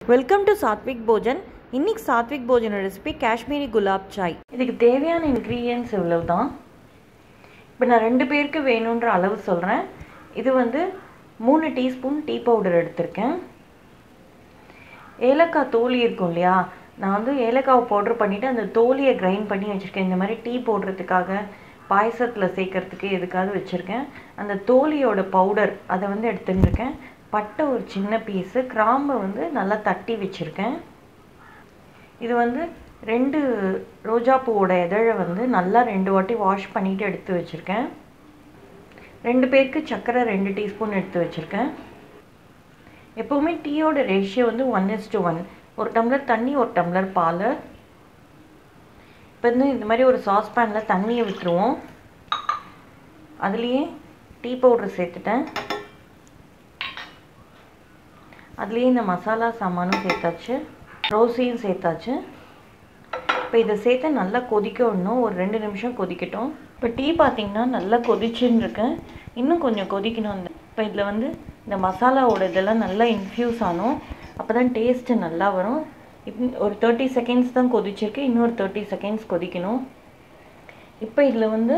welcome to Sattvik Bhojan இன்னைக்கு சாத்விக் போஜனோட recipe Kashmiri gulab chai இதுக்கு தேவையான இன்க்ரீடியன்ஸ் இவ்வளவு தான் இப்போ நான் ரெண்டு பேருக்கு வேணுன்ற அளவு சொல்கிறேன் இது வந்து மூணு டீஸ்பூன் டீ பவுடர் எடுத்திருக்கேன் ஏலக்காய் தோலி இருக்கும் இல்லையா நான் வந்து ஏலக்காவை பவுடர் பண்ணிவிட்டு அந்த தோலியை கிரைண்ட் பண்ணி வச்சுருக்கேன் இந்த மாதிரி டீ போடுறதுக்காக பாயசத்தில் சேர்க்கறதுக்கு எதுக்காவது வச்சுருக்கேன் அந்த தோலியோட பவுடர் அதை வந்து எடுத்துட்டுருக்கேன் பட்டை ஒரு சின்ன பீஸு கிராம்பை வந்து நல்லா தட்டி வச்சுருக்கேன் இது வந்து ரெண்டு ரோஜா பூவோட இதழை வந்து நல்லா ரெண்டு வாட்டி வாஷ் பண்ணிவிட்டு எடுத்து வச்சுருக்கேன் ரெண்டு பேருக்கு சர்க்கரை ரெண்டு டீஸ்பூன் எடுத்து வச்சுருக்கேன் எப்போவுமே டீயோட ரேஷியோ வந்து ஒன் இஸ் டு ஒன் ஒரு டம்ளர் தண்ணி ஒரு டம்ளர் பால் இப்போ வந்து இந்த மாதிரி ஒரு சாஸ்பேனில் தண்ணியை விட்டுருவோம் அதுலேயே டீ பவுடர் சேர்த்துட்டேன் அதுலேயே இந்த மசாலா சாமானும் சேர்த்தாச்சு ரோஸையும் சேர்த்தாச்சு இப்போ இதை சேர்த்து நல்லா கொதிக்க விடணும் ஒரு ரெண்டு நிமிஷம் கொதிக்கட்டும் இப்போ டீ பார்த்தீங்கன்னா நல்லா கொதிச்சுன்னு இருக்கேன் இன்னும் கொஞ்சம் கொதிக்கணும் இந்த இப்போ இதில் வந்து இந்த மசாலாவோட இதெல்லாம் நல்லா இன்ஃப்யூஸ் ஆகும் அப்போ தான் டேஸ்ட்டு நல்லா வரும் இப் ஒரு தேர்ட்டி செகண்ட்ஸ் தான் கொதிச்சிருக்கு இன்னொரு தேர்ட்டி செகண்ட்ஸ் கொதிக்கணும் இப்போ இதில் வந்து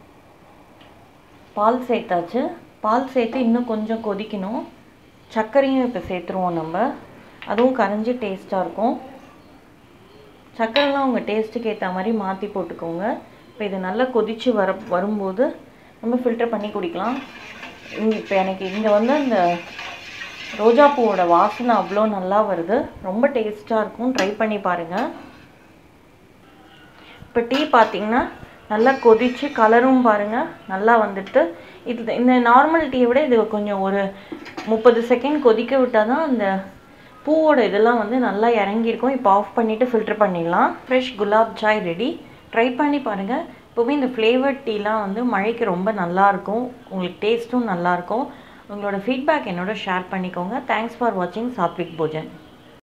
பால் சேர்த்தாச்சு பால் சேர்த்து இன்னும் கொஞ்சம் கொதிக்கணும் சர்க்கரையும் இப்போ சேர்த்துருவோம் நம்ம அதுவும் கரைஞ்சி டேஸ்ட்டாக இருக்கும் சர்க்கரைலாம் உங்கள் டேஸ்ட்டுக்கு ஏற்ற மாதிரி மாற்றி போட்டுக்கோங்க இப்போ இது நல்லா கொதித்து வர வரும்போது நம்ம ஃபில்டர் பண்ணி குடிக்கலாம் இங்கே இப்போ எனக்கு இங்கே வந்து அந்த ரோஜா பூவோட வாசனை அவ்வளோ நல்லா வருது ரொம்ப டேஸ்ட்டாக இருக்கும் ட்ரை பண்ணி பாருங்கள் இப்போ டீ பார்த்தீங்கன்னா நல்லா கொதித்து கலரும் பாருங்கள் நல்லா வந்துட்டு இது இந்த நார்மல் டீயை விட இது கொஞ்சம் ஒரு முப்பது செகண்ட் கொதிக்க விட்டால் தான் அந்த பூவோட இதெல்லாம் வந்து நல்லா இறங்கியிருக்கும் இப்போ ஆஃப் பண்ணிவிட்டு ஃபில்டர் பண்ணிடலாம் fresh gulab chai ready try பண்ணி பாருங்கள் இப்போவுமே இந்த ஃப்ளேவர்ட் டீலாம் வந்து மழைக்கு ரொம்ப நல்லாயிருக்கும் உங்களுக்கு டேஸ்ட்டும் நல்லாயிருக்கும் உங்களோட ஃபீட்பேக் என்னோட ஷேர் பண்ணிக்கோங்க தேங்க்ஸ் ஃபார் வாட்சிங் சாத்விக் போஜன்